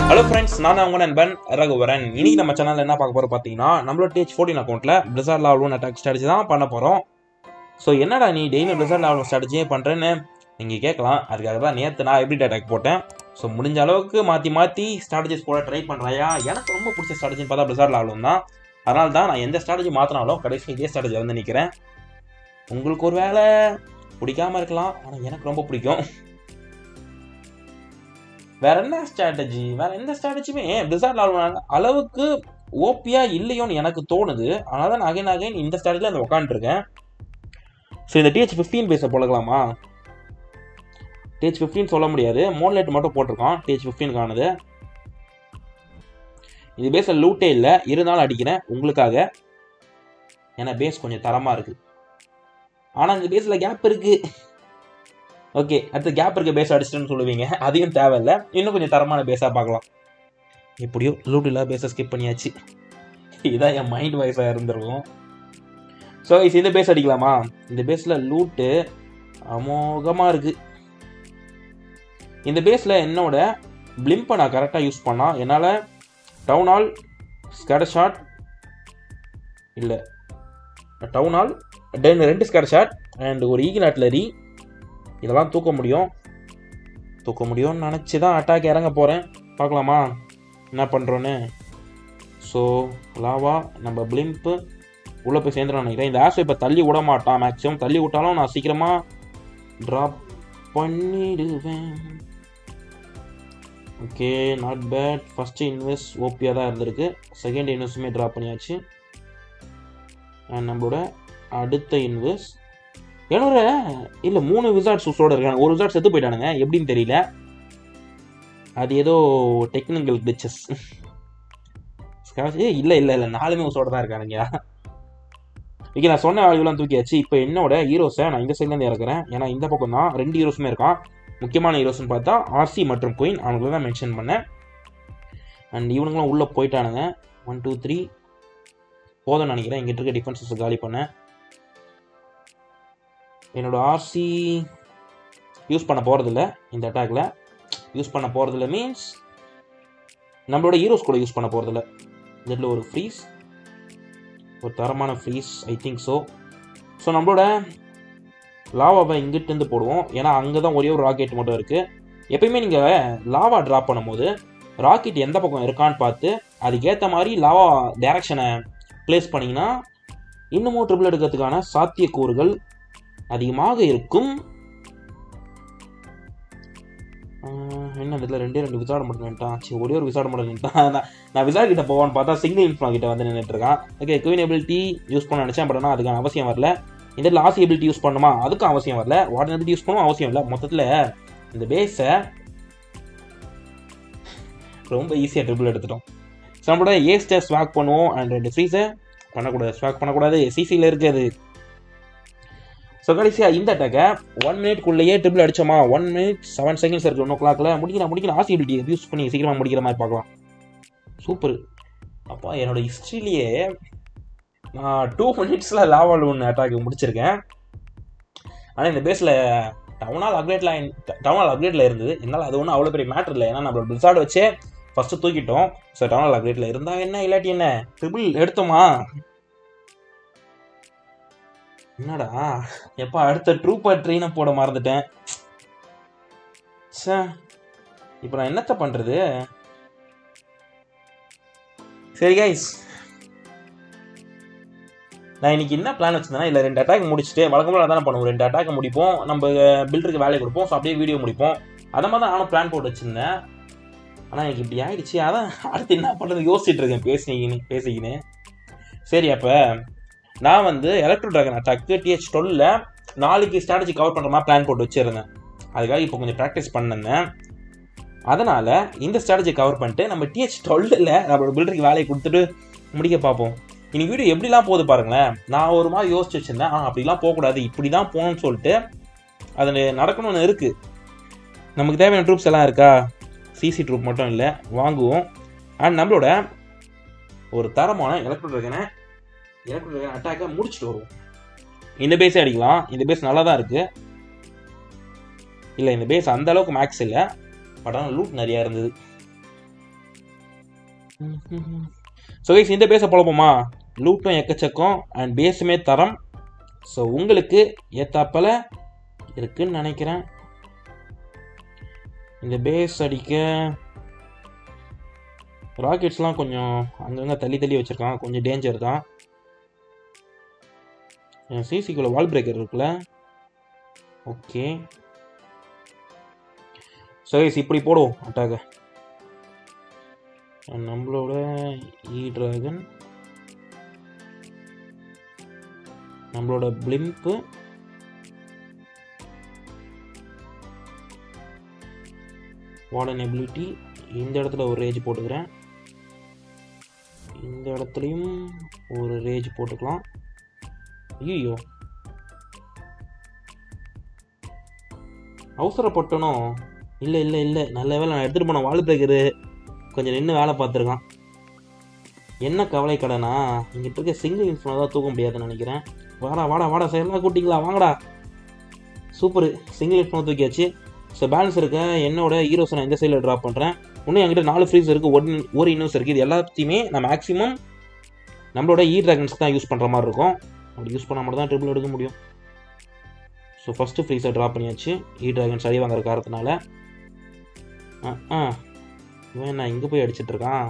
hello friends நான் தான் உங்க நண்பன் ரகுவரன் இன்னைக்கு நம்ம சேனல்ல என்ன பார்க்க போறோம் பார்த்தீங்கன்னா நம்மளோட டேஜ் ஃபோர்டீன் அக்கௌண்ட்ல பிளிசார் லாவலூன் அட்டாக் ஸ்ட்ராட்டஜி தான் பண்ண போறோம் ஸோ என்னடா நீ டெய்லி பிளிசார் லாவலூன் ஸ்ட்ராட்டஜியே பண்றேன்னு நீங்க கேட்கலாம் அதுக்காக தான் நேற்று நான் எப்படி அட்டாக் போட்டேன் ஸோ முடிஞ்ச அளவுக்கு மாற்றி மாற்றி ஸ்ட்ராட்டஜிஸ் போட ட்ரை பண்ணுறாயா எனக்கு ரொம்ப பிடிச்ச ஸ்ட்ராட்டஜின்னு பார்த்தா பிளிசார் லாவலூன் தான் அதனால தான் நான் எந்த ஸ்ட்ராட்டஜி மாற்றினாலும் கடைசி இதே ஸ்ட்ராட்டஜி வந்து நிற்கிறேன் உங்களுக்கு ஒரு வேலை பிடிக்காம இருக்கலாம் ஆனால் எனக்கு ரொம்ப பிடிக்கும் வேற என்ன ஸ்ட்ராட்டஜி வேற எந்த ஸ்ட்ராட்டஜியுமே பிளிசார்ட் லால் அளவுக்கு ஓபியா இல்லையோன்னு எனக்கு தோணுது அதனால தான் அகைன் அகைன் இந்த ஸ்ட்ராட்டஜியில் அந்த உட்காந்துருக்கேன் ஸோ இந்த டிஹெச் ஃபிஃப்டீன் பேஸை போடலாமா டிஹெச் ஃபிஃப்டீன் சொல்ல முடியாது மோன்லைட் மட்டும் போட்டிருக்கான் டிஹெச் ஃபிஃப்டீனுக்கானது இது பேஸில் லூட்டே இல்லை இருந்தாலும் அடிக்கிறேன் உங்களுக்காக ஏன்னா பேஸ் கொஞ்சம் தரமாக இருக்குது ஆனால் இந்த பேஸில் கேப் இருக்குது ஓகே அடுத்து கேப் இருக்க பேஸ் அடிச்சிட்டுன்னு சொல்லுவீங்க அதையும் தேவையில்ல இன்னும் கொஞ்சம் தரமான பேஸாக பார்க்கலாம் எப்படியோ லூட் இல்லாத பேஸை ஸ்கிப் பண்ணியாச்சு இதான் என் மைண்ட் வாய்ஸாக இருந்திருக்கும் ஸோ இந்த பேஸ் அடிக்கலாமா இந்த பேஸில் லூட்டு அமோகமாக இருக்குது இந்த பேஸில் என்னோட பிளிம்பை நான் கரெக்டாக யூஸ் பண்ணால் என்னால் டவுன் ஆல் ஸ்கேட ஷாட் இல்லை டவுன் ஆல் டென் ரெண்டு ஸ்கேட ஷாட் அண்ட் ஒரு ஈகிள் அட்லரி இதெல்லாம் தூக்க முடியும் தூக்க முடியும்னு நினச்சி தான் அட்டாக் இறங்க போகிறேன் பார்க்கலாமா என்ன பண்ணுறோன்னு ஸோ லாவா நம்ம பிளிம்ப்பு உள்ளே போய் சேர்ந்துடும் நினைக்கிறேன் இந்த ஆசை இப்போ தள்ளி விட மாட்டான் மேக்ஸிமம் தள்ளி விட்டாலும் நான் சீக்கிரமாக ட்ராப் பண்ணிடுவேன் okay not bad first invest ஓபியாக தான் இருந்திருக்கு செகண்ட் இன்வெஸ்ட்டுமே ட்ராப் பண்ணியாச்சு அண்ட் நம்மளோட அடுத்த இன்வெஸ்ட் என்னோட இல்லை மூணு விசார்ட் சூஸோட இருக்காங்க ஒரு விசார்ட் செத்து போயிட்டானுங்க எப்படின்னு தெரியல அது ஏதோ டெக்னிக்கல் கிளிச்சஸ் ஏ இல்லை இல்லை இல்லை நாலுமே உசோட தான் இருக்கானுங்க ஓகே நான் சொன்ன ஆளுகளாம் தூக்கியாச்சு இப்போ என்னோட ஹீரோஸை நான் இந்த சைட்லேருந்து இறக்குறேன் ஏன்னா இந்த பக்கம் தான் ரெண்டு ஹீரோஸுமே இருக்கான் முக்கியமான ஹீரோஸ்னு பார்த்தா ஆர்சி மற்றும் குயின் அவங்கள தான் மென்ஷன் பண்ணேன் அண்ட் இவனுங்களும் உள்ளே போயிட்டானுங்க ஒன் டூ த்ரீ போதும்னு நினைக்கிறேன் எங்கிட்ட இருக்க டிஃபென்சஸ் காலி பண்ணேன் என்னோட ஆர்சி யூஸ் பண்ண போகிறதில்ல இந்த அட்டாக்ல யூஸ் பண்ண போகிறதில்ல மீன்ஸ் நம்மளோட ஹீரோஸ் கூட யூஸ் பண்ண போகிறதில்ல இதில் ஒரு ஃப்ரீஸ் ஒரு தரமான freeze I think so so நம்மளோட லாவாவை இங்கிட்டிருந்து போடுவோம் ஏன்னா அங்கே தான் ஒரே ஒரு ராக்கெட் மட்டும் இருக்குது எப்பயுமே நீங்கள் லாவா ட்ராப் பண்ணும்போது ராக்கெட் எந்த பக்கம் இருக்கான்னு பார்த்து அதுக்கேற்ற மாதிரி லாவா டைரக்ஷனை ப்ளேஸ் பண்ணிங்கன்னா இன்னமும் ட்ரிபிள் எடுக்கிறதுக்கான சாத்தியக்கூறுகள் அதிகமாக இருக்கும் என்ன இதில் ரெண்டே ரெண்டு விசாட மட்டும் நின்ட்டான் சரி ஒரே ஒரு விசாட மட்டும் நின்ட்டான் நான் நான் விசாட் கிட்ட போவான்னு பார்த்தா சிங்கிள் இன்ஃப்ளா கிட்ட வந்து நின்றுட்டு இருக்கான் ஓகே குயின் எபிலிட்டி யூஸ் பண்ண நினச்சேன் பட் ஆனால் அதுக்கான அவசியம் வரல இந்த லாஸ் எபிலிட்டி யூஸ் பண்ணுமா அதுக்கும் அவசியம் வரல வார்டன் எபிலிட்டி யூஸ் பண்ணவும் அவசியம் இல்லை மொத்தத்தில் இந்த பேஸை ரொம்ப ஈஸியாக ட்ரிபிள் எடுத்துட்டோம் ஸோ நம்மளோட ஏ ஸ்டார் ஸ்வாக் பண்ணுவோம் அண்ட் ரெண்டு ஃப்ரீஸை பண்ணக்கூடாது ஸ்வாக் பண்ணக்கூடாது சிசியில் இருக்குது ஸோ கடைசியாக இந்த அட்டாக்கை ஒன் மினிட்குள்ளேயே ட்ரிபிள் அடிச்சோமா ஒன் மினிட் செவன் செகண்ட்ஸ் இருக்குது ஒன் ஓ கிளாக்ல முடிக்கலாம் முடிக்கலாம் ஆசிபிலிட்டி யூஸ் பண்ணி சீக்கிரமாக முடிக்கிற மாதிரி பார்க்கலாம் சூப்பர் அப்பா என்னோட ஹிஸ்ட்ரியிலேயே நான் டூ மினிட்ஸில் லாவல் ஒன்று அட்டாக் முடிச்சிருக்கேன் ஆனால் இந்த பேஸில் டவுனால் அப்டேட்ல டவுனால் அப்டேட்டில் இருந்தது என்னால் அது ஒன்றும் அவ்வளோ பெரிய மேட்ரு இல்லை ஏன்னா நம்மளோட பிசார்டு வச்சே ஃபஸ்ட்டு தூக்கிட்டோம் ஸோ டவுனால் அப்டேட்டில் இருந்தால் என்ன இல்லாட்டி என்ன ட்ரிபிள் எடுத்தோமா என்னடா எப்போ அடுத்த ட்ரூப்பர் ட்ரெயினை போட மறந்துட்டேன் சே இப்போ நான் என்னத்த பண்ணுறது சரி கைஸ் நான் இன்னைக்கு என்ன பிளான் வச்சிருந்தேன்னா இல்லை ரெண்டு அட்டாக் முடிச்சுட்டு வழக்கமாக தானே பண்ணுவோம் ரெண்டு அட்டாக் முடிப்போம் நம்ம பில்டருக்கு வேலையை கொடுப்போம் ஸோ அப்படியே வீடியோ முடிப்போம் அதை மாதிரி தான் நானும் பிளான் போட்டு வச்சுருந்தேன் ஆனால் எனக்கு இப்படி ஆயிடுச்சு அதான் அடுத்து என்ன பண்ணுறது யோசிச்சுட்டு இருக்கேன் பேசினீங்கன்னு பேசிக்கின்னு சரி அப்போ நான் வந்து எலக்ட்ரோ ட்ராகன் அட்டாக்கு டிஹெச் டுவெல்ல நாளைக்கு ஸ்ட்ராட்டஜி கவர் பண்ணுற மாதிரி பிளான் போட்டு வச்சுருந்தேன் அதுக்காக இப்போ கொஞ்சம் ப்ராக்டிஸ் பண்ணிருந்தேன் அதனால் இந்த ஸ்ட்ராட்டஜி கவர் பண்ணிட்டு நம்ம டிஹெச் டுவெல்லில் நம்மளோட பில்டருக்கு வேலையை கொடுத்துட்டு முடிக்க பார்ப்போம் இன்னைக்கு வீடியோ எப்படிலாம் போகுது பாருங்களேன் நான் ஒரு மாதிரி யோசிச்சு வச்சுருந்தேன் ஆனால் அப்படிலாம் போகக்கூடாது இப்படி தான் போகணும்னு சொல்லிட்டு அது நடக்கணும்னு இருக்குது நமக்கு தேவையான ட்ரூப்ஸ் எல்லாம் இருக்கா சிசி ட்ரூப் மட்டும் இல்லை வாங்குவோம் அண்ட் நம்மளோட ஒரு தரமான எலக்ட்ரோ ட்ராகனை எலக்ட்ரோ அட்டாக்கை முடிச்சுட்டு வருவோம் இந்த பேஸே அடிக்கலாம் இந்த பேஸ் நல்லா தான் இருக்குது இல்லை இந்த பேஸ் அந்த அளவுக்கு மேக்ஸ் இல்லை பட் ஆனால் லூட் நிறையா இருந்தது ஸோ கைஸ் இந்த பேஸை போலப்போமா லூட்டும் எக்கச்சக்கம் அண்ட் பேஸுமே தரம் ஸோ உங்களுக்கு ஏத்தாப்பல இருக்குன்னு நினைக்கிறேன் இந்த பேஸ் அடிக்க ராக்கெட்ஸ்லாம் கொஞ்சம் அங்கங்கே தள்ளி தள்ளி வச்சுருக்கான் கொஞ்சம் டேஞ்சர் தான் சிசிக்குள்ள வால் பிரேக்கர் இருக்குல்ல ஓகே ஸோ இப்படி போடுவோம் அட்டாக நம்மளோட இ டிராகன் நம்மளோட பிளிம்ப்பு வார்டன் எபிலிட்டி இந்த இடத்துல ஒரு ரேஜ் போட்டுக்கிறேன் இந்த இடத்துலையும் ஒரு ரேஜ் போட்டுக்கலாம் ஐயோ அவசரப்பட்டனும் இல்லை இல்லை இல்லை நல்ல வேலை நான் எடுத்துகிட்டு போன வால் பிரேக்கரு கொஞ்சம் நின்று வேலை பார்த்துருக்கான் என்ன கவலை கடனா இங்கிட்ட இருக்க சிங்கிள் இன்ஃபோனை தான் தூக்க முடியாதுன்னு நினைக்கிறேன் வாடா வாடா வாடா செயலாக கூட்டிங்களா வாங்கடா சூப்பர் சிங்கிள் இன்ஃபோனை தூக்கியாச்சு ஸோ பேலன்ஸ் இருக்க என்னோட ஹீரோஸை நான் இந்த சைடில் ட்ராப் பண்ணுறேன் இன்னும் என்கிட்ட நாலு ஃப்ரீஸ் இருக்குது ஒரு ஒரு இன்னும் இருக்குது இது எல்லாத்தையுமே நான் மேக்ஸிமம் நம்மளோட இ ட்ராகன்ஸ்க்கு தான் யூஸ் பண்ணுற மாதிரி இருக்கும் அப்படி யூஸ் பண்ணால் மட்டும் தான் ட்ரிபிள் எடுக்க முடியும் ஸோ ஃபஸ்ட்டு ஃப்ரீஸை ட்ராப் பண்ணியாச்சு இ ட்ராகன்ஸ் அடி வாங்குற காரணத்தினால ஆ ஆ இவன் என்ன இங்கே போய் அடிச்சிட்டு இருக்கான்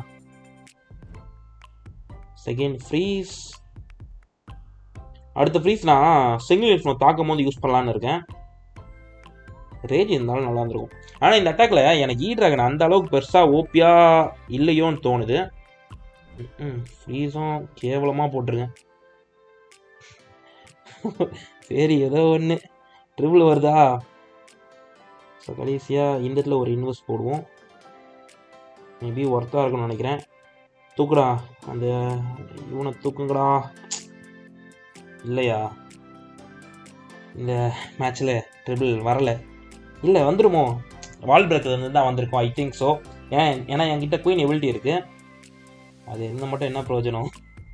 செகண்ட் ஃப்ரீஸ் அடுத்த ஃப்ரீஸ் நான் சிங்கிள் இன்ஃபோன் தாக்கும் போது யூஸ் பண்ணலான்னு இருக்கேன் ரேஜ் இருந்தாலும் நல்லா இருந்திருக்கும் ஆனால் இந்த அட்டாக்ல எனக்கு ஈ ட்ராகன் அந்த அளவுக்கு பெருசாக ஓப்பியா இல்லையோன்னு தோணுது ம் ஃப்ரீஸும் கேவலமாக போட்டிருங்க சரி ஏதோ ஒன்று ட்ரிபிள் வருதா ஸோ கடைசியாக இந்த இடத்துல ஒரு இன்வெஸ்ட் போடுவோம் மேபி ஒர்த்தாக இருக்கும்னு நினைக்கிறேன் தூக்குடா அந்த இவனை தூக்குங்கடா இல்லையா இந்த மேட்ச்சில் ட்ரிபிள் வரலை இல்லை வந்துருமோ வால் பிரேக்கர்லேருந்து தான் வந்திருக்கோம் ஐ திங்க் ஸோ ஏன் ஏன்னா என்கிட்ட குயின் எபிலிட்டி இருக்குது அது என்ன மட்டும் என்ன பிரயோஜனம்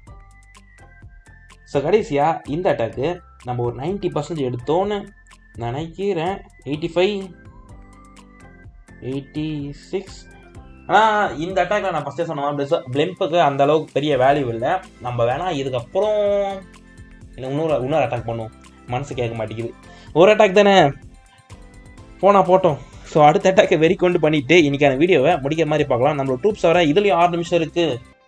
ஸோ கடைசியாக இந்த அட்டாக்கு நம்ம ஒரு நைன்ட்டி பர்சன்டேஜ் எடுத்தோன்னு நினைக்கிறேன் எயிட்டி ஃபைவ் எயிட்டி சிக்ஸ் ஆனால் இந்த அட்டாக்ல நான் ஃபஸ்ட்டே சொன்ன மாதிரி பிளெம்புக்கு அந்த அளவுக்கு பெரிய வேல்யூ இல்லை நம்ம வேணால் இதுக்கப்புறம் இன்னொரு இன்னொரு அட்டாக் பண்ணுவோம் மனசு கேட்க மாட்டேங்குது ஒரு அட்டாக் தானே போனா போட்டோம் ஸோ அடுத்த அட்டாக்கை வெறி கொண்டு பண்ணிட்டு இன்னைக்கான வீடியோவை முடிக்கிற மாதிரி பார்க்கலாம் நம்மளோட ட்ரூப்ஸ் வர இதுலேயும் ஆறு நிமிஷம் இருக்கு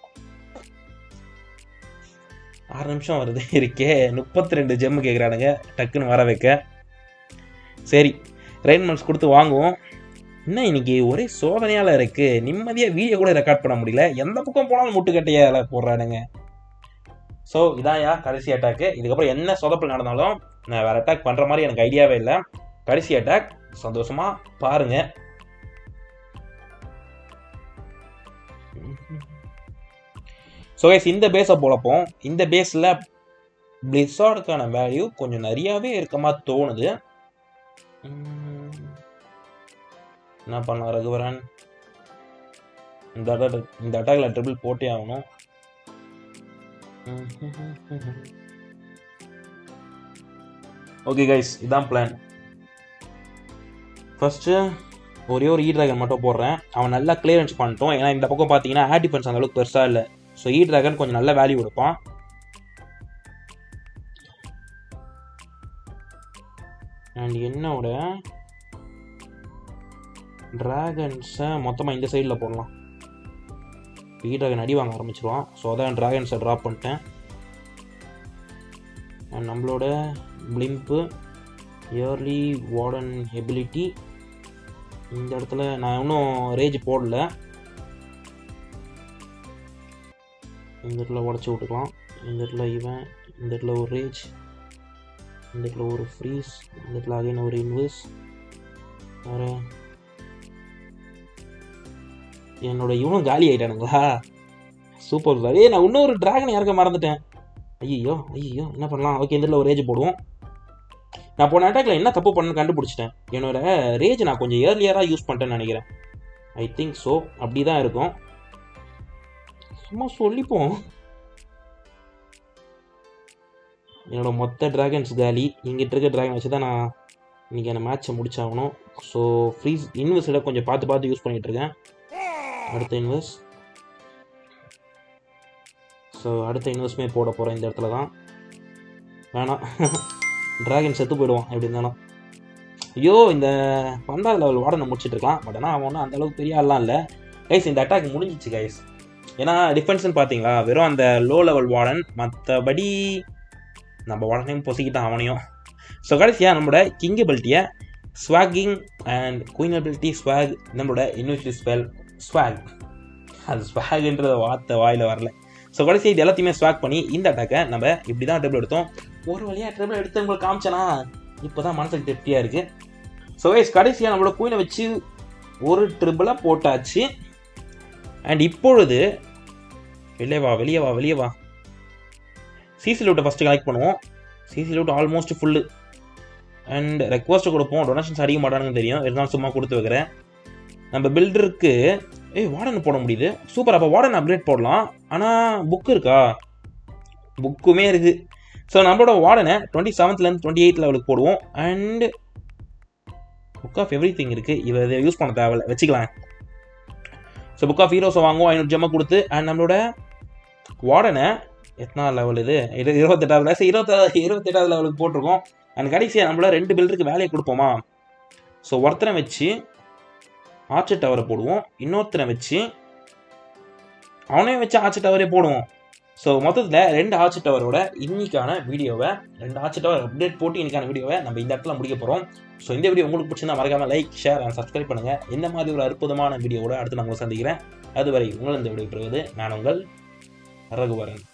ஆறு நிமிஷம் வருது இருக்கே முப்பத்தி ரெண்டு ஜெம்மு கேட்குறானுங்க டக்குன்னு வர வைக்க சரி ரெயின்மெண்ட்ஸ் கொடுத்து வாங்குவோம் என்ன இன்னைக்கு ஒரே சோதனையால இருக்கு நிம்மதியாக வீடியோ கூட ரெக்கார்ட் பண்ண முடியல எந்த பக்கம் போனாலும் முட்டுக்கட்டையால போடுறானுங்க ஸோ இதான்யா கடைசி அட்டாக்கு இதுக்கப்புறம் என்ன சொதப்பல் நடந்தாலும் நான் வேறு அட்டாக் பண்ணுற மாதிரி எனக்கு ஐடியாவே இல்லை கடைசி அட்டாக் சந்தோஷமா பாருங்க ஸோ கைஸ் இந்த பேஸை போலப்போம் இந்த பேஸில் பிளிஸார்டுக்கான வேல்யூ கொஞ்சம் நிறையாவே இருக்க மாதிரி தோணுது என்ன பண்ணலாம் ரகுவரன் இந்த அட்டாக் இந்த அட்டாக்ல ட்ரிபிள் போட்டே ஆகணும் ஓகே கைஸ் இதான் பிளான் ஃபஸ்ட்டு ஒரே ஒரு இ ட்ராகன் மட்டும் போடுறேன் அவன் நல்லா கிளியரன்ஸ் பண்ணிட்டோம் ஏன்னா இந்த பக்கம் பார்த்தீங்கன்னா ஏர் டிஃபென்ஸ் அந்த அளவுக்கு பெருசாக இல்லை ஸோ இ ட்ராகன் கொஞ்சம் நல்ல வேல்யூ கொடுப்பான் அண்ட் என்னோட ட்ராகன்ஸை மொத்தமாக இந்த சைடில் போடலாம் இ ட்ராகன் அடி வாங்க ஆரம்பிச்சிருவான் ஸோ அதான் ட்ராகன்ஸை ட்ராப் பண்ணிட்டேன் அண்ட் நம்மளோட பிளிம்ப்பு இயர்லி வார்டன் எபிலிட்டி இந்த இடத்துல நான் இன்னும் ரேஜ் போடல இந்த இடத்துல உடச்சி விட்டுக்கலாம் இந்த இடத்துல இவன் இந்த இடத்துல ஒரு ரேஜ் இந்த இடத்துல ஒரு ஃப்ரீஸ் இந்த இடத்துல அகைன் ஒரு இன்வெஸ் வேறு என்னோட இவனும் காலி ஆயிட்டானுங்களா சூப்பர் சார் ஏய் நான் இன்னொரு டிராகன் யாருக்க மறந்துட்டேன் ஐயோ ஐயோ என்ன பண்ணலாம் ஓகே இந்த இடத்துல ஒரு ரேஜ் போடுவோம் நான் போன அட்டாக்ல என்ன தப்பு பண்ணு கண்டுபிடிச்சிட்டேன் என்னோட ரேஜ் நான் கொஞ்சம் இயர்லியராக யூஸ் பண்ணிட்டேன்னு நினைக்கிறேன் ஐ திங்க் ஸோ அப்படி தான் இருக்கும் சும்மா சொல்லிப்போம் என்னோட மொத்த டிராகன்ஸ் காலி இங்கிட்ட இருக்க டிராகன் வச்சு தான் நான் இன்றைக்கி அந்த மேட்ச்சை முடிச்சாகணும் ஸோ ஃப்ரீஸ் இன்வெஸ்ட்டை கொஞ்சம் பார்த்து பார்த்து யூஸ் பண்ணிகிட்டு இருக்கேன் அடுத்த இன்வெஸ்ட் ஸோ அடுத்த இன்வெஸ்ட்மே போட போகிறேன் இந்த இடத்துல தான் வேணாம் டிராகன் செத்து போயிடுவான் எப்படி இருந்தாலும் ஐயோ இந்த பந்தாவது லெவல் வார்டனை முடிச்சிட்டு இருக்கலாம் பட் ஆனால் அவன் ஒன்றும் அந்த அளவுக்கு பெரிய ஆள்லாம் இல்லை கைஸ் இந்த அட்டாக் முடிஞ்சிச்சு கைஸ் ஏன்னா டிஃபென்ஸ்னு பார்த்தீங்களா வெறும் அந்த லோ லெவல் வார்டன் மற்றபடி நம்ம வார்டனையும் பொசிக்கிட்டான் அவனையும் ஸோ கடைசியாக நம்மளோட கிங் எபிலிட்டியை swagging and queen ability swag நம்மளோட இன்வெஸ்டி ஸ்பெல் ஸ்வாக் அது ஸ்வாக்ன்ற வார்த்தை வாயில் வரல ஸோ கடைசி இது எல்லாத்தையுமே ஸ்வாக் பண்ணி இந்த அட்டாக்கை நம்ம இப்படி தான் டேபிள் எடுத்தோம் ஒரு வழியாக டேபிள் எடுத்து உங்களுக்கு காமிச்சனா இப்போ தான் மனசுக்கு திருப்தியாக இருக்குது ஸோ வைஸ் கடைசியாக நம்மளோட குயினை வச்சு ஒரு ட்ரிபிளாக போட்டாச்சு அண்ட் இப்பொழுது வெளியே வா வெளியே வா வெளியே வா சிசி லூட்டை ஃபஸ்ட்டு கலெக்ட் பண்ணுவோம் CC loot almost full and request கொடுப்போம் டொனேஷன்ஸ் அடிக்க மாட்டானுன்னு தெரியும் இருந்தாலும் சும்மா கொடுத்து வைக்கிறேன் நம்ம பில்டருக்கு ஏய் வார்டன் போட முடியுது சூப்பர் அப்போ வார்டன் அப்கிரேட் போடலாம் ஆனால் புக்கு இருக்கா புக்குமே இருக்குது ஸோ நம்மளோட வார்டனை டுவெண்ட்டி செவன்த்லேருந்து டுவெண்ட்டி எயித் லெவலுக்கு போடுவோம் and book of everything இருக்குது இதை இதை யூஸ் பண்ண தேவையில்ல வச்சுக்கலாம் ஸோ புக் ஆஃப் ஹீரோஸை வாங்குவோம் ஐநூறு ஜெம்மை கொடுத்து அண்ட் நம்மளோட வார்டனை எத்தனா லெவல் இது இது இருபத்தெட்டாவது சரி இருபத்தா இருபத்தெட்டாவது லெவலுக்கு போட்டிருக்கோம் அண்ட் கடைசியாக நம்மள ரெண்டு பில்டருக்கு வேலையை கொடுப்போமா ஸோ ஒருத்தனை வச்சு ஆர்ச்சர் டவரை போடுவோம் இன்னொருத்தனை வச்சு அவனையும் வச்சு ஆர்ச்சர் டவரே போடுவோம் ஸோ மொத்தத்தில் ரெண்டு ஆர்ச்சர் டவரோட இன்னைக்கான வீடியோவை ரெண்டு ஆர்ச்சர் டவர் அப்டேட் போட்டு இன்னைக்கான வீடியோவை நம்ம இந்த இடத்துல முடிக்க போகிறோம் ஸோ இந்த வீடியோ உங்களுக்கு பிடிச்சிருந்தா மறக்காம லைக் ஷேர் அண்ட் சப்ஸ்கிரைப் பண்ணுங்கள் இந்த மாதிரி ஒரு அற்புதமான வீடியோவோட அடுத்து நான் உங்களை சந்திக்கிறேன் அதுவரை உங்கள் இந்த வீடியோ பெறுவது நான் உங்கள் ரகுவரன்